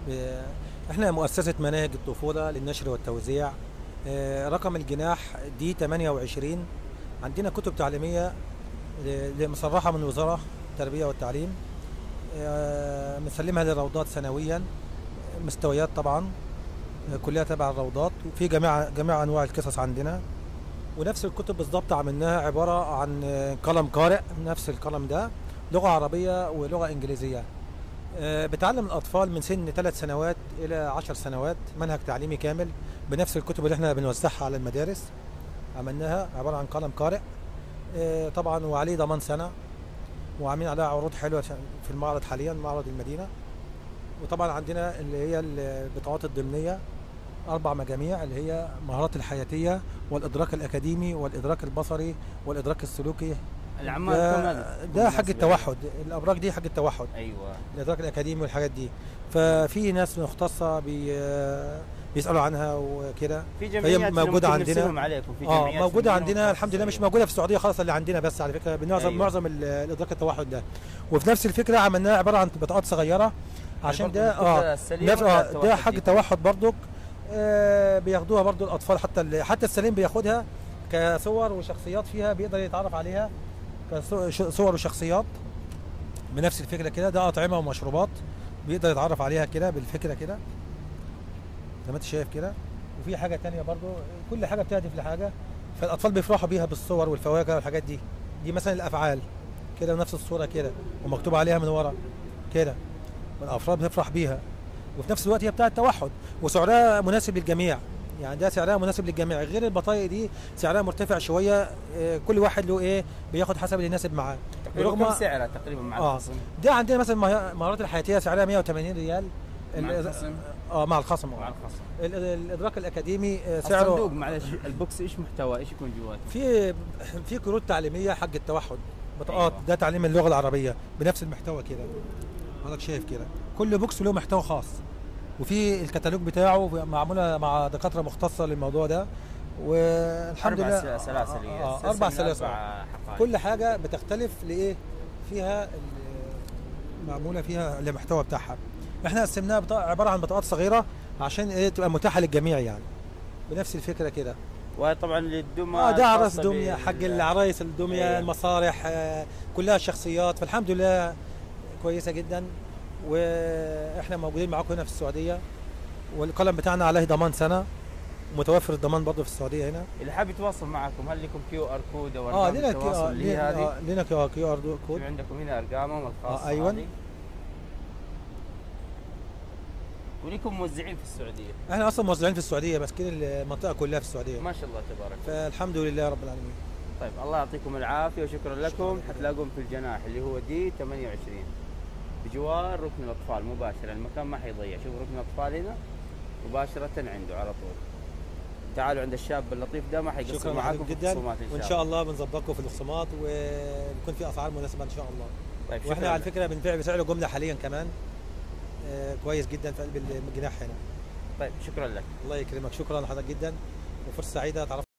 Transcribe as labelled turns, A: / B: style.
A: ب- احنا مؤسسة مناهج الطفولة للنشر والتوزيع آه، رقم الجناح دي 28 عندنا كتب تعليمية ل- مصرحة من وزارة التربية والتعليم آه، بنسلمها للروضات سنويا مستويات طبعا آه، كلها تبع الروضات وفي جميع جميع انواع القصص عندنا ونفس الكتب بالظبط عملناها عبارة عن آه، قلم قارئ نفس القلم ده لغة عربية ولغة إنجليزية آه، بتعلم الأطفال من سن ثلاث سنوات إلى عشر سنوات منهج تعليمي كامل بنفس الكتب اللي احنا بنوزعها على المدارس عملناها عبارة عن قلم قارئ آه، طبعا وعليه ضمان سنة وعاملين عليها عروض حلوة في المعرض حاليا معرض المدينة وطبعا عندنا اللي هي البطاقات الضمنية أربع مجاميع اللي هي مهارات الحياتية والإدراك الأكاديمي والإدراك البصري والإدراك السلوكي
B: العمال
A: ده,
B: كمان
A: ده حق التوحد الأبراج دي حق التوحد
B: ايوه
A: الإدراك الأكاديمي والحاجات دي ففي ناس مختصة بي بيسألوا عنها وكده
B: في
A: فهي
B: جمعيات
A: موجودة
B: ممكن
A: عندنا.
B: نرسلهم عليكم في
A: اه
B: جمعيات
A: موجودة
B: في
A: عندنا الحمد لله مش موجودة في السعودية خالص اللي عندنا بس على فكرة بنعظم
B: أيوة.
A: معظم ال- الإدراك التوحد ده وفي نفس الفكرة عملناها عبارة عن بطاقات صغيرة عشان
B: برضو
A: ده
B: الطفل
A: اه
B: السليم
A: نفس
B: ولا
A: اه
B: التوحد
A: ده حق
B: دي؟
A: التوحد برضك آه بياخدوها برضو الاطفال حتى ال- حتى السليم بياخدها كصور وشخصيات فيها بيقدر يتعرف عليها كصور وشخصيات بنفس الفكره كده ده اطعمه ومشروبات بيقدر يتعرف عليها كده بالفكره كده زي ما انت شايف كده وفي حاجه تانية برضو كل حاجه بتهدف لحاجه فالاطفال بيفرحوا بيها بالصور والفواكه والحاجات دي دي مثلا الافعال كده نفس الصوره كده ومكتوب عليها من ورا كده والافراد بتفرح بيها وفي نفس الوقت هي بتاعه توحد وسعرها مناسب للجميع يعني ده سعرها مناسب للجميع غير البطايق دي سعرها مرتفع شويه آه، كل واحد له ايه بياخد حسب اللي يناسب معاه
B: تقريبا
A: رغم-
B: كم سعرها تقريبا مع
A: آه.
B: الخصم
A: ده عندنا مثلا مه- مهارات الحياتيه سعرها 180 ريال
B: مع
A: ال-
B: الخصم
A: اه مع الخصم
B: مع
A: آه.
B: الخصم
A: ال- ال- الادراك الاكاديمي آه،
B: الصندوق
A: سعره
B: معلش البوكس ايش محتوى ايش يكون جواته؟
A: في في كروت تعليميه حق التوحد بطاقات
B: أيوة.
A: ده تعليم اللغه العربيه بنفس المحتوى كده حضرتك شايف كده كل بوكس له محتوى خاص وفي الكتالوج بتاعه معموله مع دكاتره مختصه للموضوع ده والحمد
B: اربع
A: لله
B: سل- سلاسل
A: آه،
B: هي
A: آه،
B: سلسلة
A: اربع
B: من
A: سلاسل
B: أربع حقائب.
A: كل حاجه بتختلف لايه فيها ال- معموله فيها المحتوى بتاعها احنا قسمناها بطاقة عباره عن بطاقات صغيره عشان ايه تبقى متاحه للجميع يعني بنفس الفكره كده
B: وهي طبعا للدمى
A: اه ده عرايس
B: الخاصة
A: دميه
B: بال-
A: حق العرايس الدميه
B: أيوة.
A: المسارح آه كلها شخصيات فالحمد لله كويسه جدا واحنا موجودين معاكم هنا في السعوديه والقلم بتاعنا عليه ضمان سنه متوفر الضمان برضه في السعوديه هنا
B: اللي حاب يتواصل معكم هل لكم كيو ار كود او
A: اه
B: ارقام
A: لنا كيو
B: التواصل
A: آر
B: اللي هي هذه؟
A: لنا لنا كيو كيو ار كود
B: في عندكم هنا ارقامهم الخاصه
A: آه، أيوة.
B: هذه. ولكم موزعين في السعوديه
A: احنا اصلا موزعين في السعوديه ماسكين المنطقه كلها في السعوديه
B: ما شاء الله تبارك الله.
A: فالحمد لله رب العالمين
B: طيب الله يعطيكم العافيه وشكرا لكم حتلاقون في الجناح اللي هو دي 28 بجوار ركن الاطفال مباشره المكان ما حيضيع شوف ركن الاطفال هنا مباشره عنده على طول تعالوا عند الشاب اللطيف ده ما حيقصر
A: شكرا
B: معاكم
A: لكم
B: في
A: جدا
B: الخصومات
A: وان شاء الله بنظبطكم في الخصومات ويكون في اسعار مناسبه ان شاء الله
B: طيب شكرا
A: واحنا على
B: لك.
A: فكره بنبيع بسعر الجمله حاليا كمان آه كويس جدا في قلب الجناح هنا
B: طيب شكرا لك
A: الله يكرمك شكرا لحضرتك جدا وفرصه سعيده تعرف